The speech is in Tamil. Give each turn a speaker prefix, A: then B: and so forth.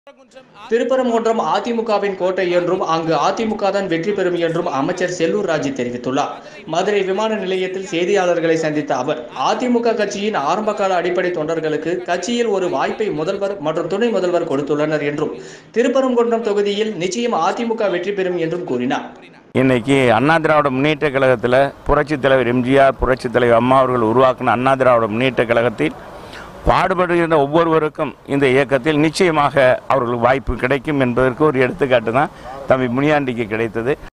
A: திருப்பரங்குன்றம் அதிமுகவின் கோட்டை என்றும் அங்கு அதிமுக தான் வெற்றி பெறும் என்றும் அமைச்சர் செல்லூர் ராஜு தெரிவித்துள்ளார் மதுரை விமான நிலையத்தில் செய்தியாளர்களை சந்தித்த அவர் அதிமுக கட்சியின் ஆரம்பகால அடிப்படை தொண்டர்களுக்கு கட்சியில் ஒரு வாய்ப்பை முதல்வர் மற்றும் துணை முதல்வர் கொடுத்துள்ளனர் என்றும் திருப்பரங்குன்றம் தொகுதியில் நிச்சயம் அதிமுக வெற்றி பெறும் என்றும் கூறினார்
B: இன்னைக்கு அண்ணா திராவிட முன்னேற்ற கழகத்தில் புரட்சித் தலைவர் எம்ஜிஆர் புரட்சித் தலைவர் அம்மா அவர்கள் உருவாக்கின அண்ணா திராவிட முன்னேற்ற கழகத்தில் பாடுபடுகின்ற ஒவ்வொருவருக்கும் இந்த இயக்கத்தில் நிச்சயமாக அவர்களுக்கு வாய்ப்பு கிடைக்கும் என்பதற்கு ஒரு எடுத்துக்காட்டு தான் தம்பி முனியாண்டிக்கு கிடைத்தது